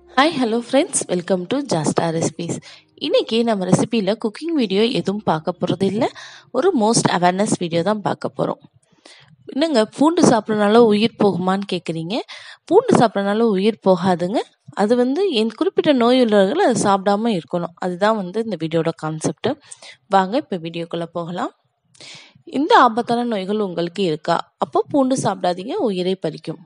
hi hello friends welcome to ஜாஸ்டா recipes இன்னைக்கு நம்ம ரெசிபியில் குக்கிங் வீடியோ எதுவும் பார்க்க போகிறது இல்லை ஒரு மோஸ்ட் அவேர்னஸ் வீடியோ தான் பார்க்க போகிறோம் என்னங்க பூண்டு சாப்பிட்றனால உயிர் போகுமான்னு கேட்குறீங்க பூண்டு சாப்பிட்றனால உயிர் போகாதுங்க அது வந்து என் குறிப்பிட்ட நோய் உள்ளவர்கள் அதை சாப்பிடாம இருக்கணும் அதுதான் வந்து இந்த வீடியோட கான்செப்ட் வாங்க இப்போ வீடியோக்குள்ளே போகலாம் இந்த ஆபத்தான நோய்கள் உங்களுக்கு இருக்கா அப்போ பூண்டு சாப்பிடாதீங்க உயிரை பறிக்கும்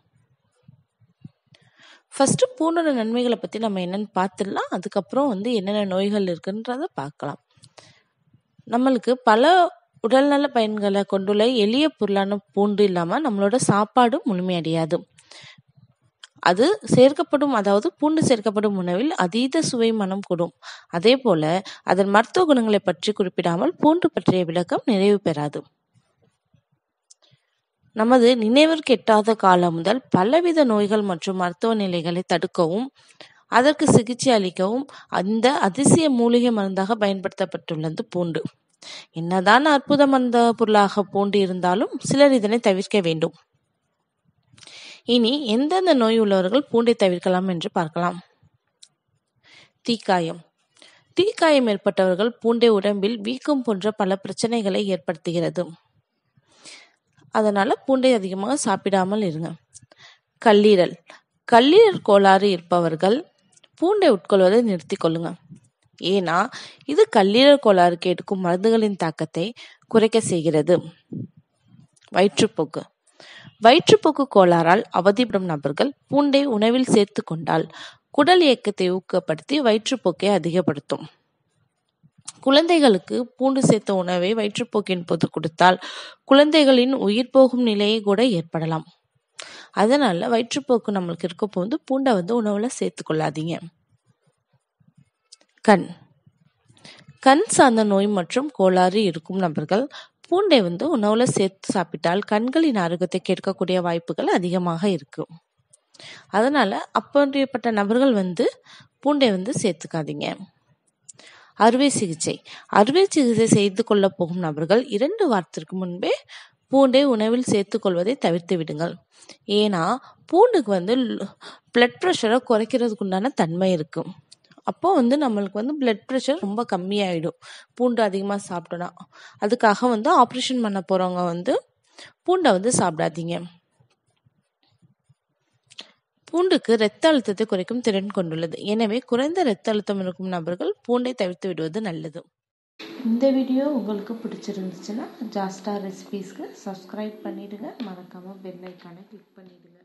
ஃபஸ்ட்டு பூண்டோட நன்மைகளை பற்றி நம்ம என்னென்னு பார்த்துடலாம் அதுக்கப்புறம் வந்து என்னென்ன நோய்கள் இருக்குன்றத பார்க்கலாம் நம்மளுக்கு பல உடல்நல பயன்களை கொண்டுள்ள எளிய பொருளான பூண்டு இல்லாமல் நம்மளோட சாப்பாடு முழுமையடையாது அது சேர்க்கப்படும் அதாவது பூண்டு சேர்க்கப்படும் உணவில் அதீத சுவை மனம் கொடும் அதே போல அதன் மருத்துவ குணங்களை பற்றி குறிப்பிடாமல் பூண்டு பற்றிய விளக்கம் நிறைவு பெறாது நமது நினைவிற்கு எட்டாத காலம் முதல் பலவித நோய்கள் மற்றும் மருத்துவ நிலைகளை தடுக்கவும் அதற்கு சிகிச்சை அளிக்கவும் அந்த அதிசய மூலிகை மருந்தாக பயன்படுத்தப்பட்டுள்ளது பூண்டு என்னதான் அற்புத மருந்த பொருளாக பூண்டு இருந்தாலும் சிலர் இதனை தவிர்க்க வேண்டும் இனி எந்தெந்த நோய் உள்ளவர்கள் பூண்டை தவிர்க்கலாம் என்று பார்க்கலாம் தீக்காயம் தீக்காயம் ஏற்பட்டவர்கள் பூண்டை உடம்பில் வீக்கம் போன்ற பல பிரச்சனைகளை ஏற்படுத்துகிறது அதனால பூண்டை அதிகமாக சாப்பிடாமல் இருங்க கல்லீரல் கல்லீரல் கோளாறு இருப்பவர்கள் பூண்டை உட்கொள்வதை நிறுத்தி கொள்ளுங்க ஏன்னா இது கல்லீரல் கோளாறுக்கு எடுக்கும் மருந்துகளின் தாக்கத்தை குறைக்க செய்கிறது வயிற்றுப்போக்கு வயிற்றுப்போக்கு கோளாறால் அவதிப்படும் நபர்கள் பூண்டை உணவில் சேர்த்து கொண்டால் குடல் இயக்கத்தை ஊக்கப்படுத்தி வயிற்றுப்போக்கை அதிகப்படுத்தும் குழந்தைகளுக்கு பூண்டு சேர்த்த உணவை வயிற்றுப்போக்கின் போது கொடுத்தால் குழந்தைகளின் உயிர் போகும் நிலையை கூட ஏற்படலாம் அதனால வயிற்றுப்போக்கு நம்மளுக்கு இருக்க போது பூண்டை வந்து உணவுல சேர்த்து கொள்ளாதீங்க கண் கண் சார்ந்த நோய் மற்றும் கோளாறு இருக்கும் நபர்கள் பூண்டை வந்து உணவுல சேர்த்து சாப்பிட்டால் கண்களின் ஆரோக்கியத்தை கேட்கக்கூடிய வாய்ப்புகள் அதிகமாக இருக்கும் அதனால அப்படிப்பட்ட நபர்கள் வந்து பூண்டை வந்து சேர்த்துக்காதீங்க அறுவை சிகிச்சை அறுவை சிகிச்சை செய்து கொள்ள போகும் நபர்கள் இரண்டு வாரத்திற்கு முன்பே பூண்டை உணவில் சேர்த்து கொள்வதை தவிர்த்து விடுங்கள் ஏன்னா பூண்டுக்கு வந்து பிளட் ப்ரெஷரை குறைக்கிறதுக்கு உண்டான தன்மை இருக்கும் அப்போ வந்து நம்மளுக்கு வந்து பிளட் ப்ரெஷர் ரொம்ப கம்மியாயிடும் பூண்டு அதிகமாக சாப்பிட்டோன்னா அதுக்காக வந்து ஆப்ரேஷன் பண்ண போகிறவங்க வந்து பூண்டை வந்து சாப்பிடாதீங்க பூண்டுக்கு இரத்த அழுத்தத்தை குறைக்கும் திறன் கொண்டுள்ளது எனவே குறைந்த இரத்த அழுத்தம் இருக்கும் நபர்கள் பூண்டை தவிர்த்து விடுவது நல்லது இந்த வீடியோ உங்களுக்கு பிடிச்சிருந்துச்சுன்னா ஜாஸ்டா ரெசிபீஸ்க்கு சப்ஸ்கிரைப் பண்ணிடுங்க மறக்காம பெல் ஐக்கானை கிளிக் பண்ணிடுங்க